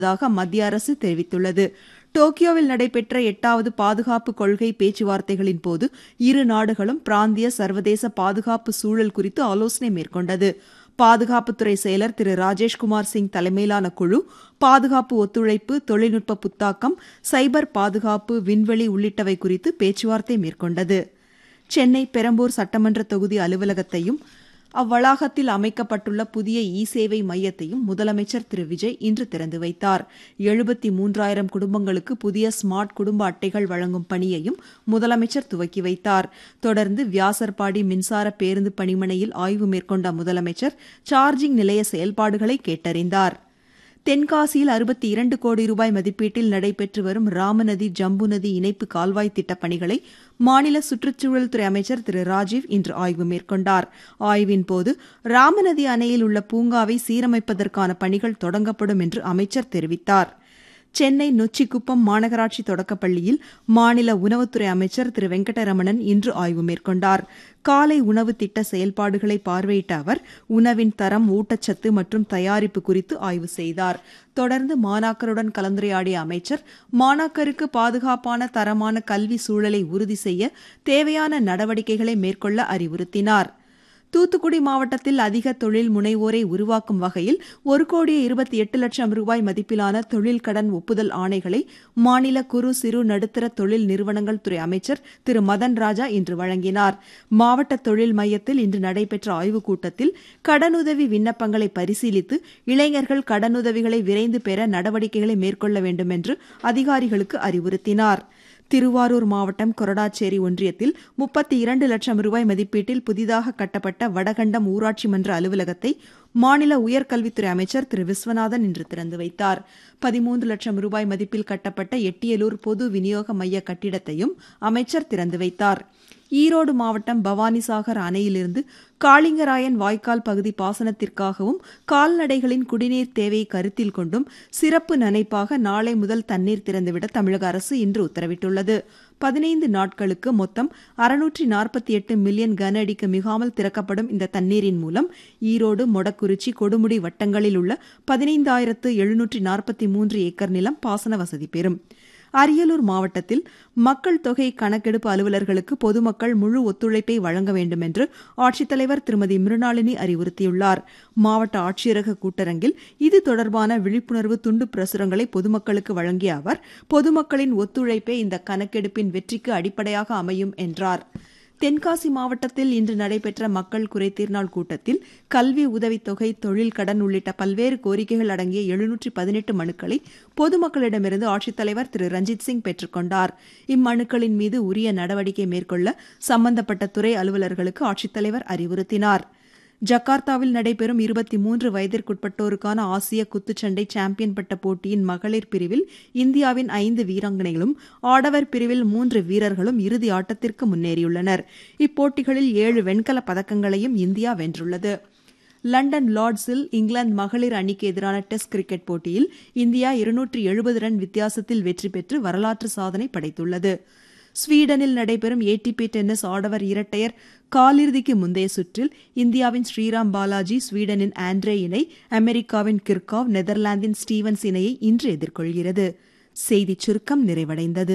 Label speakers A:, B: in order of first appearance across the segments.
A: உள்ளதாக மத்திய அரசு தெரிவித்துள்ளது டோக்கியோவில் நடைபெற்ற எட்டாவது பாதுகாப்பு கொள்கை பேச்சுவார்த்தைகளின் போது இரு நாடுகளும் பிராந்திய சர்வதேச பாதுகாப்பு சூழல் குறித்து ஆலோசனை மேற்கொண்டது பாதுகாப்புத்துறை செயலர் திரு ராஜேஷ்குமார் சிங் தலைமையிலான குழு பாதுகாப்பு ஒத்துழைப்பு தொழில்நுட்ப புத்தாக்கம் சைபர் பாதுகாப்பு விண்வெளி உள்ளிட்டவை குறித்து பேச்சுவார்த்தை மேற்கொண்டது சென்னை பெரம்பூர் சட்டமன்ற தொகுதி அலுவலகத்தையும் அவ்வளாகத்தில் அமைக்கப்பட்டுள்ள புதிய இ சேவை மையத்தையும் முதலமைச்சர் திரு விஜய் இன்று திறந்து வைத்தார் எழுபத்தி மூன்றாயிரம் குடும்பங்களுக்கு புதிய ஸ்மார்ட் குடும்ப அட்டைகள் வழங்கும் பணியையும் முதலமைச்சர் துவக்கி வைத்தார் தொடர்ந்து வியாசர்பாடி மின்சார பேருந்து பணிமனையில் ஆய்வு மேற்கொண்ட முதலமைச்சர் சார்ஜிங் நிலைய செயல்பாடுகளை கேட்டறிந்தார் தென்காசியில் அறுபத்தி இரண்டு கோடி ரூபாய் மதிப்பீட்டில் நடைபெற்று வரும் ராமநதி ஜம்பு நதி இணைப்பு கால்வாய் திட்டப் பணிகளை மாநில சுற்றுச்சூழல் துறை அமைச்சர் திரு ராஜீவ் இன்று ஆய்வு மேற்கொண்டார் ஆய்வின் போது ராமநதி அணையில் உள்ள பூங்காவை சீரமைப்பதற்கான பணிகள் தொடங்கப்படும் என்று அமைச்சர் தெரிவித்தார் சென்னை நொச்சிக்குப்பம் மாநகராட்சி தொடக்கப்பள்ளியில் மாநில உணவுத்துறை அமைச்சர் திரு வெங்கடரமணன் இன்று ஆய்வு மேற்கொண்டார் காலை உணவு திட்ட செயல்பாடுகளை பார்வையிட்ட அவர் உணவின் தரம் ஊட்டச்சத்து மற்றும் தயாரிப்பு குறித்து ஆய்வு செய்தார் தொடர்ந்து மாணாக்கருடன் கலந்துரையாடிய அமைச்சர் மாணாக்கருக்கு பாதுகாப்பான தரமான கல்வி சூழலை உறுதி செய்ய தேவையான நடவடிக்கைகளை மேற்கொள்ள அறிவுறுத்தினார் தூத்துக்குடி மாவட்டத்தில் அதிக தொழில் முனைவோரை உருவாக்கும் வகையில் ஒரு கோடியே இருபத்தி எட்டு லட்சம் ரூபாய் மதிப்பிலான தொழில் கடன் ஒப்புதல் ஆணைகளை மாநில குறு சிறு நடுத்தர தொழில் நிறுவனங்கள் துறை அமைச்சர் திரு மதன் ராஜா இன்று வழங்கினார் மாவட்ட தொழில் மையத்தில் இன்று நடைபெற்ற ஆய்வுக் கூட்டத்தில் கடனுதவி விண்ணப்பங்களை பரிசீலித்து இளைஞர்கள் கடனுதவிகளை விரைந்து பெற நடவடிக்கைகளை மேற்கொள்ள வேண்டும் என்று அதிகாரிகளுக்கு அறிவுறுத்தினார் திருவாரூர் மாவட்டம் கொரடாச்சேரி ஒன்றியத்தில் முப்பத்தி இரண்டு லட்சம் ரூபாய் மதிப்பீட்டில் புதிதாக கட்டப்பட்ட வடகண்டம் ஊராட்சி மன்ற அலுவலகத்தை மாநில உயர்கல்வித்துறை அமைச்சர் திரு விஸ்வநாதன் இன்று திறந்து வைத்தார் பதிமூன்று லட்சம் ரூபாய் மதிப்பில் கட்டப்பட்ட எட்டியலூர் பொது விநியோக மைய கட்டிடத்தையும் அமைச்சர் திறந்து வைத்தார் ஈரோடு மாவட்டம் பவானிசாகர் அணையிலிருந்து காளிங்கராயன் வாய்க்கால் பகுதி பாசனத்திற்காகவும் கால்நடைகளின் குடிநீர் தேவையை கருத்தில் கொண்டும் சிறப்பு நனைப்பாக நாளை முதல் தண்ணீர் திறந்துவிட தமிழக அரசு இன்று உத்தரவிட்டுள்ளது பதினைந்து நாட்களுக்கு மொத்தம் அறுநூற்றி நாற்பத்தி எட்டு மில்லியன் கன அடிக்கு மிகாமல் திறக்கப்படும் இந்த தண்ணீரின் மூலம் ஈரோடு மொடக்குறிச்சி கொடுமுடி வட்டங்களில் உள்ள பதினைந்தாயிரத்து எழுநூற்றி நாற்பத்தி மூன்று ஏக்கர் நிலம் பாசன வசதி பெறும் அரியலூர் மாவட்டத்தில் மக்கள் தொகை கணக்கெடுப்பு அலுவலர்களுக்கு பொதுமக்கள் முழு ஒத்துழைப்பை வழங்க வேண்டும் என்று ஆட்சித்தலைவர் திருமதி மிருணாளினி அறிவுறுத்தியுள்ளார் மாவட்ட ஆட்சியரக கூட்டரங்கில் இது தொடர்பான விழிப்புணர்வு துண்டு பிரசுரங்களை பொதுமக்களுக்கு வழங்கிய அவர் பொதுமக்களின் ஒத்துழைப்பே இந்த கணக்கெடுப்பின் வெற்றிக்கு அடிப்படையாக அமையும் என்றார் தென்காசி மாவட்டத்தில் இன்று நடைபெற்ற மக்கள் குறைதீர் நாள் கூட்டத்தில் கல்வி உதவித்தொகை தொழில் கடன் உள்ளிட்ட பல்வேறு கோரிக்கைகள் அடங்கிய எழுநூற்றி பதினெட்டு மனுக்களை பொதுமக்களிடமிருந்து ஆட்சித்தலைவர் திரு ரஞ்சித் சிங் பெற்றுக்கொண்டார் இம்மனுக்களின் மீது உரிய நடவடிக்கை மேற்கொள்ள சம்பந்தப்பட்ட துறை அலுவலர்களுக்கு ஆட்சித்தலைவர் அறிவுறுத்தினார் ஜகார்த்தாவில் நடைபெறும் இருபத்தி மூன்று வயதிற்குட்பட்டோருக்கான ஆசிய குத்துச்சண்டை சாம்பியன் பட்ட போட்டியின் மகளிர் பிரிவில் இந்தியாவின் ஐந்து வீராங்கனைகளும் ஆடவர் பிரிவில் மூன்று வீரர்களும் இறுதி ஆட்டத்திற்கு முன்னேறியுள்ளனர் இப்போட்டிகளில் ஏழு வெண்கலப் பதக்கங்களையும் இந்தியா வென்றுள்ளது லண்டன் லார்ட்ஸில் இங்கிலாந்து மகளிர் அணிக்கு எதிரான டெஸ்ட் கிரிக்கெட் போட்டியில் இந்தியா இருநூற்றி எழுபது ரன் வித்தியாசத்தில் வெற்றி பெற்று வரலாற்று சாதனை படைத்துள்ளது ஸ்வீடனில் நடைபெறும் ஏடிபி டென்னிஸ் ஆடவர் இரட்டையர் காலிறுதிக்கு முந்தைய சுற்றில் இந்தியாவின் ஸ்ரீராம் பாலாஜி ஸ்வீடனின் ஆண்ட்ரே இணை அமெரிக்காவின் கிர்காவ் நெதர்லாந்தின் ஸ்டீவன்ஸ் இணையை இன்று எதிர்கொள்கிறது செய்திச் சுருக்கம் நிறைவடைந்தது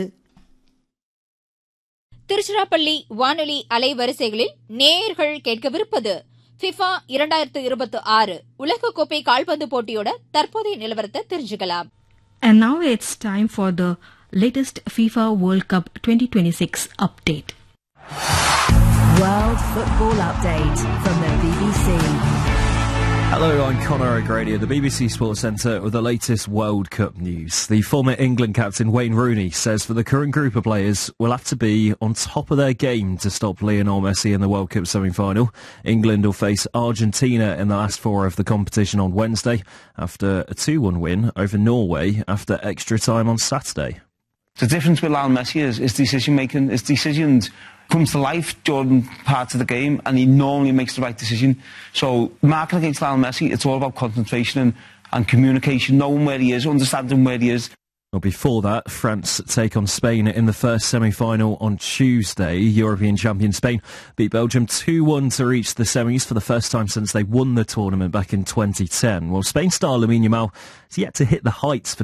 B: திருச்சிராப்பள்ளி வானொலி அலைவரிசைகளில் நேயர்கள் கேட்கவிருப்பது ஃபிஃபா இரண்டாயிரத்து இருபத்தி ஆறு உலகக்கோப்பை கால்பந்து போட்டியோட தற்போதைய நிலவரத்தை தெரிஞ்சுக்கலாம்
C: And now it's time for the latest FIFA World Cup 2026 update.
D: World Football Update from the BBC.
E: Hello, I'm Conor O'Grady at the BBC Sports Centre with the latest World Cup news. The former England captain Wayne Rooney says for the current group of players will have to be on top of their game to stop Lionel Messi in the World Cup semi-final. England will face Argentina in the last four of the competition on Wednesday after a 2-1 win over Norway after extra time on Saturday.
F: The difference with Lionel Messi is his decision making. His decisions comes to life during parts of the game, and he normally makes the right decision. So marking against Lionel Messi, it's all about concentration and, and communication, knowing where he is, understanding where he is.
E: Well, before that, France take on Spain in the first semi-final on Tuesday. European champion Spain beat Belgium 2-1 to reach the semis for the first time since they won the tournament back in 2010. Well, Spain star Lamine Yamal has yet to hit the heights for